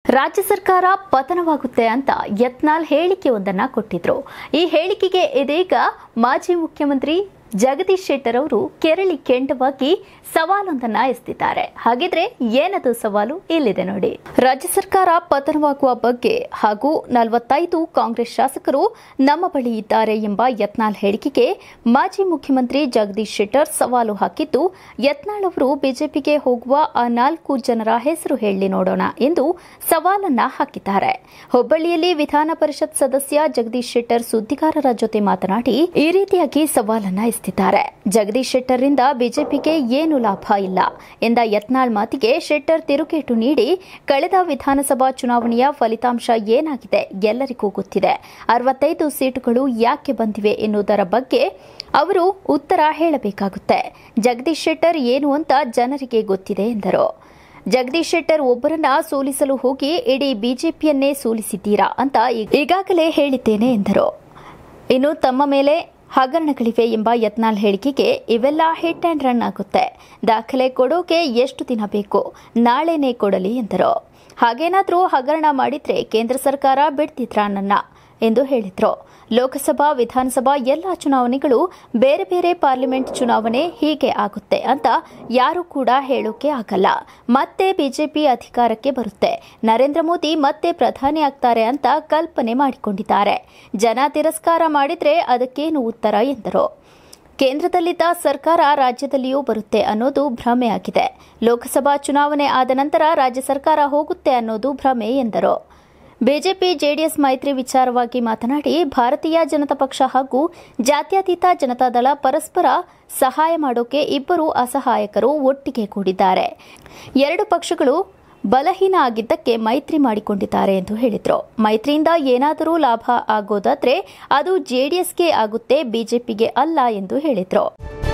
ರಾಜ್ಯ ಸರ್ಕಾರ ಪತನವಾಗುತ್ತೆ ಅಂತ ಯತ್ನಾಲ್ ಹೇಳಿಕೆಯೊಂದನ್ನು ಕೊಟ್ಟಿದ್ರು ಈ ಹೇಳಿಕೆಗೆ ಇದೀಗ ಮಾಜಿ ಮುಖ್ಯಮಂತ್ರಿ ಜಗದೀಶ್ ಶೆಟ್ಟರ್ ಅವರು ಕೆರಳಿ ಕೆಂಡವಾಗಿ ಸವಾಲೊಂದನ್ನ ಎಸ್ತಿದ್ದಾರೆ ಹಾಗಿದ್ರೆ ಏನದು ಸವಾಲು ಇಲ್ಲಿದೆ ನೋಡಿ ರಾಜ್ಯ ಸರ್ಕಾರ ಪತನವಾಗುವ ಬಗ್ಗೆ ಹಾಗೂ ನಲವತ್ತೈದು ಕಾಂಗ್ರೆಸ್ ಶಾಸಕರು ನಮ್ಮ ಬಳಿ ಇದ್ದಾರೆ ಎಂಬ ಯತ್ನಾಳ್ ಹೇಳಿಕೆಗೆ ಮಾಜಿ ಮುಖ್ಯಮಂತ್ರಿ ಜಗದೀಶ್ ಶೆಟ್ಟರ್ ಸವಾಲು ಹಾಕಿದ್ದು ಯತ್ನಾಳ್ ಅವರು ಬಿಜೆಪಿಗೆ ಹೋಗುವ ಆ ನಾಲ್ಕು ಜನರ ಹೆಸರು ಹೇಳಿ ನೋಡೋಣ ಎಂದು ಸವಾಲನ್ನ ಹಾಕಿದ್ದಾರೆ ಹುಬ್ಬಳ್ಳಿಯಲ್ಲಿ ವಿಧಾನ ಪರಿಷತ್ ಸದಸ್ಯ ಜಗದೀಶ್ ಶೆಟ್ಟರ್ ಸುದ್ದಿಗಾರರ ಜೊತೆ ಮಾತನಾಡಿ ಈ ರೀತಿಯಾಗಿ ಸವಾಲನ್ನ ಎಸ್ತಿದ್ದಾರೆ ಜಗದೀಶ್ ಶೆಟ್ಟರ್ರಿಂದ ಬಿಜೆಪಿಗೆ ಏನು ಲಾಭ ಇಲ್ಲ ಎಂದ ಯತ್ನಾಳ್ ಮಾತಿಗೆ ಶೆಟ್ಟರ್ ತಿರುಗೇಟು ನೀಡಿ ಕಳೆದ ವಿಧಾನಸಭಾ ಚುನಾವಣೆಯ ಫಲಿತಾಂಶ ಏನಾಗಿದೆ ಎಲ್ಲರಿಗೂ ಗೊತ್ತಿದೆ ಅರವತ್ತೈದು ಸೀಟುಗಳು ಯಾಕೆ ಬಂದಿವೆ ಎನ್ನುವುದರ ಬಗ್ಗೆ ಅವರು ಉತ್ತರ ಹೇಳಬೇಕಾಗುತ್ತೆ ಜಗದೀಶ್ ಶೆಟ್ಟರ್ ಏನು ಅಂತ ಜನರಿಗೆ ಗೊತ್ತಿದೆ ಎಂದರು ಜಗದೀಶ್ ಶೆಟ್ಟರ್ ಒಬ್ಬರನ್ನ ಸೋಲಿಸಲು ಹೋಗಿ ಇಡೀ ಬಿಜೆಪಿಯನ್ನೇ ಸೋಲಿಸಿದ್ದೀರಾ ಅಂತ ಈಗಾಗಲೇ ಹೇಳಿದ್ದೇನೆ ಎಂದರು ಇನ್ನು ತಮ್ಮ ಮೇಲೆ ಹಗರಣಗಳಿವೆ ಎಂಬ ಯತ್ನಾಳ್ ಹೇಳಿಕೆಗೆ ಇವೆಲ್ಲ ಹಿಟ್ ಆ್ಯಂಡ್ ರನ್ ಆಗುತ್ತೆ ದಾಖಲೆ ಕೊಡೋಕೆ ಎಷ್ಟು ದಿನ ಬೇಕು ನಾಳೆನೇ ಕೊಡಲಿ ಎಂದರು ಹಾಗೇನಾದರೂ ಹಗರಣ ಮಾಡಿದ್ರೆ ಕೇಂದ್ರ ಸರ್ಕಾರ ಬಿಡ್ತಿದ್ರಾ ನನ್ನ ಎಂದು ಹೇಳಿದ್ರು ಲೋಕಸಭಾ ವಿಧಾನಸಭಾ ಎಲ್ಲ ಚುನಾವಣೆಗಳು ಬೇರೆ ಬೇರೆ ಪಾರ್ಲಿಮೆಂಟ್ ಚುನಾವಣೆ ಹೀಗೆ ಆಗುತ್ತೆ ಅಂತ ಯಾರೂ ಕೂಡ ಹೇಳೋಕೆ ಆಗಲ್ಲ ಮತ್ತೆ ಬಿಜೆಪಿ ಅಧಿಕಾರಕ್ಕೆ ಬರುತ್ತೆ ನರೇಂದ್ರ ಮೋದಿ ಮತ್ತೆ ಪ್ರಧಾನಿ ಆಗ್ತಾರೆ ಅಂತ ಕಲ್ಪನೆ ಮಾಡಿಕೊಂಡಿದ್ದಾರೆ ಜನ ತಿರಸ್ಕಾರ ಮಾಡಿದ್ರೆ ಅದಕ್ಕೇನು ಉತ್ತರ ಎಂದರು ಕೇಂದ್ರದಲ್ಲಿದ್ದ ಸರ್ಕಾರ ರಾಜ್ಯದಲ್ಲಿಯೂ ಬರುತ್ತೆ ಅನ್ನೋದು ಭ್ರಮೆಯಾಗಿದೆ ಲೋಕಸಭಾ ಚುನಾವಣೆ ಆದ ನಂತರ ರಾಜ್ಯ ಸರ್ಕಾರ ಹೋಗುತ್ತೆ ಅನ್ನೋದು ಭ್ರಮೆ ಎಂದರು ಬಿಜೆಪಿ ಜೆಡಿಎಸ್ ಮೈತ್ರಿ ವಿಚಾರವಾಗಿ ಮಾತನಾಡಿ ಭಾರತೀಯ ಜನತಾ ಪಕ್ಷ ಹಾಗೂ ಜಾತ್ಯತೀತ ಜನತಾದಳ ಪರಸ್ಪರ ಸಹಾಯ ಮಾಡೋಕೆ ಇಬ್ಬರು ಅಸಹಾಯಕರು ಒಟ್ಟಿಗೆ ಕೂಡಿದ್ದಾರೆ ಎರಡು ಪಕ್ಷಗಳು ಬಲಹೀನ ಆಗಿದ್ದಕ್ಕೆ ಮೈತ್ರಿ ಮಾಡಿಕೊಂಡಿದ್ದಾರೆ ಎಂದು ಹೇಳಿದರು ಮೈತ್ರಿಯಿಂದ ಏನಾದರೂ ಲಾಭ ಆಗೋದಾದ್ರೆ ಅದು ಜೆಡಿಎಸ್ಗೆ ಆಗುತ್ತೆ ಬಿಜೆಪಿಗೆ ಅಲ್ಲ ಎಂದು ಹೇಳಿದರು